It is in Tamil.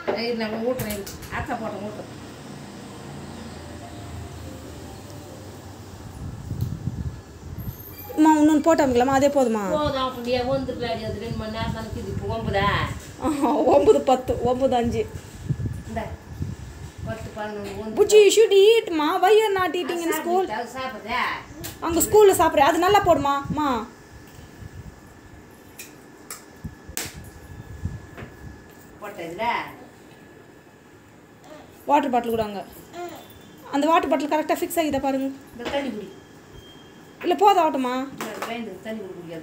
இது நம்ம ஊட்டுறேன் ஆத்தா போட்ட ஊட்டுறோம் அம்மா இன்னொன்று போட்டாமிக்கலாமா அதே போதுமா போதும் அப்படியே வந்துருக்காடி அது ரெண்டு மணி நேரம் தானே இது இப்போ ஒன்பதா ஆஹா, ஒம்பது பத்து ஒம்பது அஞ்சு இந்த பத்து பதினொன்று ஒன்று புச்சி யூ ஷுட் ஈட்மா why are not eating in school சாப்பிட்றா அங்கே ஸ்கூலில் சாப்பிட்றேன் அது நல்லா போடுமா அம்மா போட்டதுல வாட்டர் பாட்டில் கூட அங்கே அந்த வாட்டர் பாட்டில் கரெக்டாக ஃபிக்ஸ் ஆகிதா பாருங்க இந்த தண்ணி குடி இல்லை போதும் ஆகட்டுமா இந்த வேண்டு தண்ணி குடி குடிக்காது